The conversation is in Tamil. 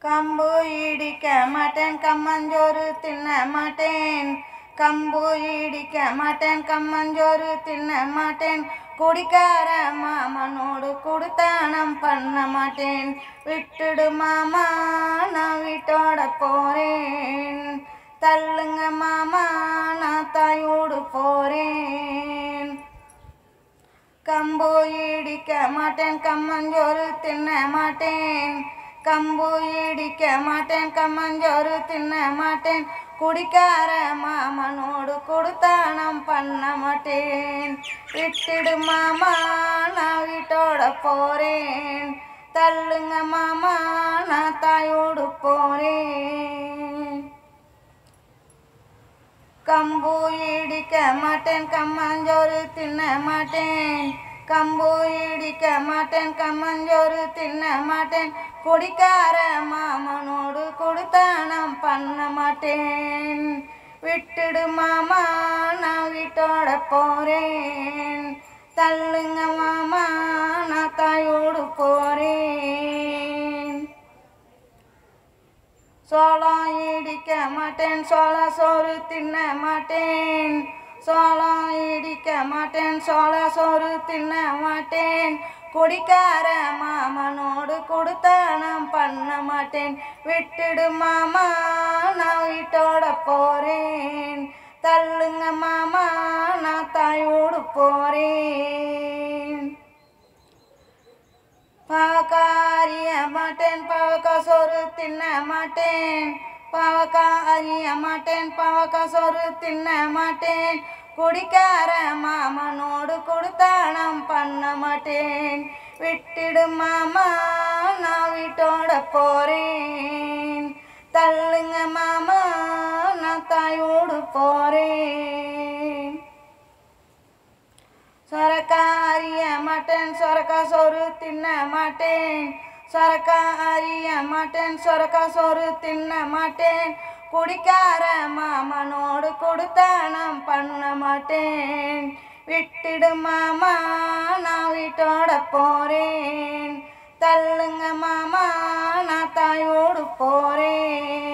கம்பு இடிக்க மாட்டேன் கம்மஞ்சோறு தின்ன மாட்டேன் கம்பு இடிக்க மாட்டேன் கம்மஞ்சோறு தின்ன மாட்டேன் குடிக்கார மாமனோடு குடுத்தானம் பண்ண மாட்டேன் விட்டுடு மாமா நான் வீட்டோட போறேன் தள்ளுங்க மாமா நான் தாயோடு போறேன் கம்பு இடிக்க மாட்டேன் கம்மஞ்சோறு தின்ன மாட்டேன் கம்பு இடிக்க மாட்டேன் கம்மஞ்சோறு தின்ன மாட்டேன் குடிக்கார மாமனோடு கொடுத்தானம் பண்ண மாட்டேன் விட்டுடு மாமா நான் வீட்டோட போறேன் தள்ளுங்க மாமா நான் தாயோடு போறேன் கம்பு இடிக்க மாட்டேன் கம்மஞ்சோறு தின்ன மாட்டேன் கம்பு இடிக்க மாட்டேன் கம்மஞ்சோறு தின்ன மாட்டேன் குடிக்கார மாமனோடு கொடுத்தானம் பண்ண மாட்டேன் விட்டுடு மாமா நான் வீட்டோட போறேன் தள்ளுங்க மாமா நான் தாயோடு போறேன் சோளம் இடிக்க மாட்டேன் சோள சோறு தின்ன மாட்டேன் சோளம் இடிக்க மாட்டேன் சோள சோறு தின்ன மாட்டேன் குடிக்கார மாமனோடு கொடுத்தானம் பண்ண மாட்டேன் விட்டுடு மாமா நான் வீட்டோட போறேன் தள்ளுங்க மாமா நான் தாயோடு போறேன் பாவக்காய் அறிய மாட்டேன் பாவக்காய் சோறு தின்ன மாட்டேன் பாவக்காய் அறிய மாட்டேன் பாவக்காய் சோறு தின்ன மாட்டேன் குடிக்கார மாமனோடு கொடுத்தானம் பண்ண மாட்டேன் விட்டுடு மாமா நான் வீட்டோட போறேன் தள்ளுங்க மாமா நான் தாயோடு போறேன் சொரக்கா அறிய மாட்டேன் சொரக்கா சோறு தின்ன மாட்டேன் சொரக்கா அறிய மாட்டேன் சொரக்கா சோறு தின்ன மாட்டேன் குடிக்கார மாமனோடு கொடுத்தானம் பண்ண மாட்டேன் விட்டுடு மாமா நான் வீட்டோட போறேன் தள்ளுங்க மாமா நான் தாயோடு போறேன்